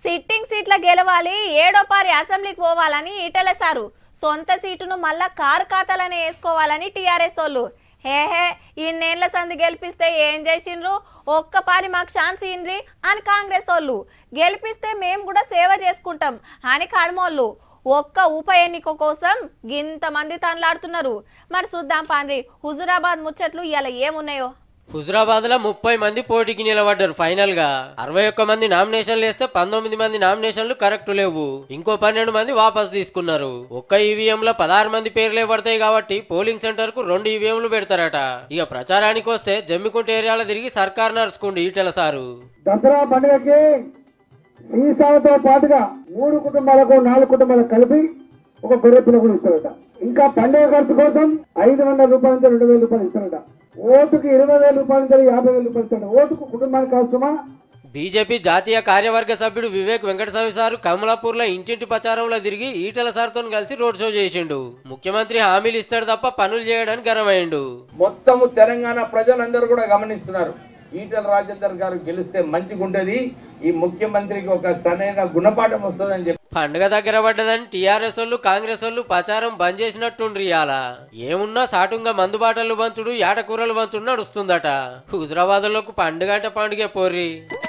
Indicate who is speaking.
Speaker 1: sitting సీట్ల గెలవాలి ఏడో పారి అసెంబ్లీకి పోవాలని ఈటల సారు సొంత సీటును మళ్ళా కారు ఖాతాలనే వేసుకోవాలని టీఆర్ఎస్ వాళ్ళు హేహే ఇన్నేళ్ల సంది గెలిపిస్తే ఏం చేసిండ్రు ఒక్కపారి మాకు ఛాన్స్ ఇన్రి అని కాంగ్రెస్ వాళ్ళు గెలిపిస్తే మేము కూడా సేవ చేసుకుంటాం అని కడమోళ్ళు ఒక్క ఉప ఎన్నిక కోసం గింతమంది తనలాడుతున్నారు మరి చూద్దాం పాండ్రి హుజురాబాద్ ముచ్చట్లు ఇలా ఏమున్నాయో
Speaker 2: హుజరాబాద్ లో ముప్పై మంది పోటీకి నిలబడ్డారు ఫైనల్ గా అరవై ఒక్క మంది నామినేషన్లు వేస్తే పంతొమ్మిది మంది నామినేషన్లు కరెక్ట్ లేవు ఇంకో పన్నెండు మంది వాపస్ తీసుకున్నారు ఒక్క ఈవీఎం లో పదహారు మంది పేర్లే పడతాయి కాబట్టి పోలింగ్ సెంటర్ కు రెండు ఈవీఎంలు పెడతారట ఇక ప్రచారానికి వస్తే జమ్మికుంట ఏరియాలో తిరిగి సర్కార్ నడుచుకుండి ఈటెల సారు
Speaker 3: దసరా పండుగకి సీసాలతో పాటుగా మూడు కుటుంబాలకు నాలుగు కుటుంబాలకు కలిపి ఒక గొర్రె పిల్ల కూడా ఇస్తారట ఇంకా పండుగ ఖర్చు కోసం ఐదు వందల రూపాయల నుంచి రెండు వేల రూపాయలు ఇస్తారట ఓటుకి ఇరవై వేల రూపాయల నుంచి యాభై వేల రూపాయలు ఇస్తారట ఓటుకు కుటుంబానికి అవసరమా
Speaker 2: బీజేపీ జాతీయ కార్యవర్గ సభ్యుడు వివేక్ వెంకటస్వామి సారు కమలాపూర్ లో ఇంటింటి ప్రచారంలో తిరిగి ఈటెల సార్తో కలిసి రోడ్ షో చేసిండు ముఖ్యమంత్రి హామీలు ఇస్తాడు తప్ప పనులు చేయడానికి గరమైండు
Speaker 4: మొత్తము తెలంగాణ ప్రజలందరూ కూడా గమనిస్తున్నారు ఈటల రాజేందర్ గారు గెలిస్తే మంచిగా ఉంటది ఈ ముఖ్యమంత్రికి ఒక సరైన గుణపాఠం వస్తుందని చెప్పి
Speaker 2: పండుగ దగ్గర పడ్డదని టీఆర్ఎస్ వాళ్ళు కాంగ్రెస్ వాళ్ళు ప్రచారం బంద్ చేసినట్టుండ్రి ఇయాల ఏమున్నా సాటుంగా మందుబాటలు పంచుడు యాటకూరలు పంచుడు నడుస్తుందట హుజరాబాద్ లోకి పండుగ అంటే పండుగ పోర్రి